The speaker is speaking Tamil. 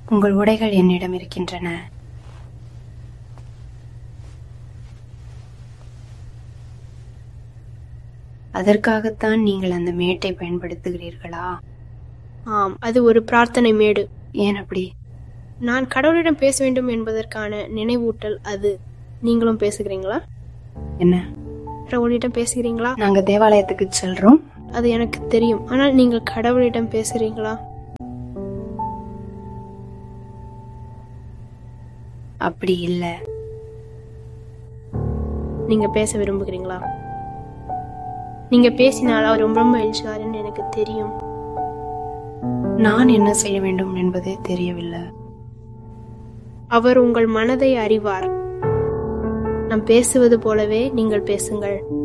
உங்கள் உடைகள் என்னிடம் இருக்கின்றன அதற்காகத்தான் நீங்கள் அந்த மேட்டை பயன்படுத்துகிறீர்களா ஆம் அது ஒரு பிரார்த்தனை மேடு ஏன் அப்படி நான் கடவுளிடம் பேச வேண்டும் என்பதற்கான நினைவூட்டல் அது நீங்களும் பேசுகிறீங்களா என்ன கடவுளிடம் பேசுகிறீங்களா நாங்க தேவாலயத்துக்கு செல்றோம் அது எனக்கு தெரியும் ஆனால் நீங்கள் கடவுளிடம் பேசுகிறீங்களா அப்படி இல்ல நீங்க பேச விரும்புகிறீங்களா நீங்க பேசினால் அவர் ரொம்ப ரொம்ப எழுச்சுவாருன்னு எனக்கு தெரியும் நான் என்ன செய்ய வேண்டும் என்பதே தெரியவில்லை அவர் உங்கள் மனதை அறிவார் நாம் பேசுவது போலவே நீங்கள் பேசுங்கள்